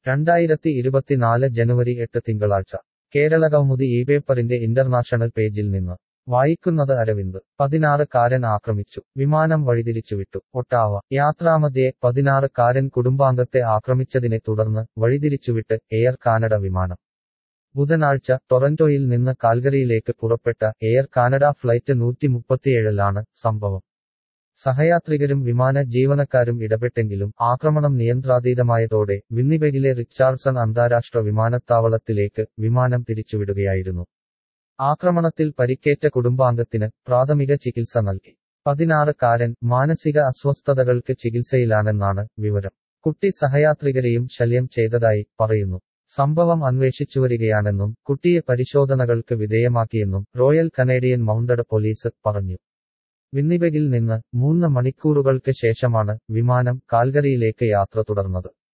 രണ്ടായിരത്തി ഇരുപത്തിനാല് ജനുവരി എട്ട് തിങ്കളാഴ്ച കേരളകൗമുദി ഈ പേപ്പറിന്റെ ഇന്റർനാഷണൽ പേജിൽ നിന്ന് വായിക്കുന്നത് അരവിന്ദ് പതിനാറുകാരൻ ആക്രമിച്ചു വിമാനം വഴിതിരിച്ചുവിട്ടു ഒട്ടാവ യാത്രാമധ്യേ പതിനാറുകാരൻ കുടുംബാംഗത്തെ ആക്രമിച്ചതിനെ തുടർന്ന് വഴിതിരിച്ചുവിട്ട് എയർ കാനഡ വിമാനം ബുധനാഴ്ച ടൊറന്റോയിൽ നിന്ന് കാൽഗറിയിലേക്ക് പുറപ്പെട്ട എയർ കാനഡ ഫ്ലൈറ്റ് നൂറ്റി മുപ്പത്തിയേഴിലാണ് സംഭവം സഹയാത്രികരും വിമാന ജീവനക്കാരും ഇടപെട്ടെങ്കിലും ആക്രമണം നിയന്ത്രാതീതമായതോടെ വിന്നിപെഗിലെ റിച്ചാർഡ്സൺ അന്താരാഷ്ട്ര വിമാനത്താവളത്തിലേക്ക് വിമാനം തിരിച്ചുവിടുകയായിരുന്നു ആക്രമണത്തിൽ പരിക്കേറ്റ കുടുംബാംഗത്തിന് പ്രാഥമിക ചികിത്സ നൽകി പതിനാറുകാരൻ മാനസിക അസ്വസ്ഥതകൾക്ക് ചികിത്സയിലാണെന്നാണ് വിവരം കുട്ടി സഹയാത്രികരെയും ശല്യം ചെയ്തതായി പറയുന്നു സംഭവം അന്വേഷിച്ചുവരികയാണെന്നും കുട്ടിയെ പരിശോധനകൾക്ക് വിധേയമാക്കിയെന്നും റോയൽ കനേഡിയൻ മൗണ്ടഡ് പോലീസ് പറഞ്ഞു വിന്നിപെഗിൽ നിന്ന് മൂന്ന് മണിക്കൂറുകൾക്ക് ശേഷമാണ് വിമാനം കാൽഗറിയിലേക്ക് യാത്ര തുടർന്നത്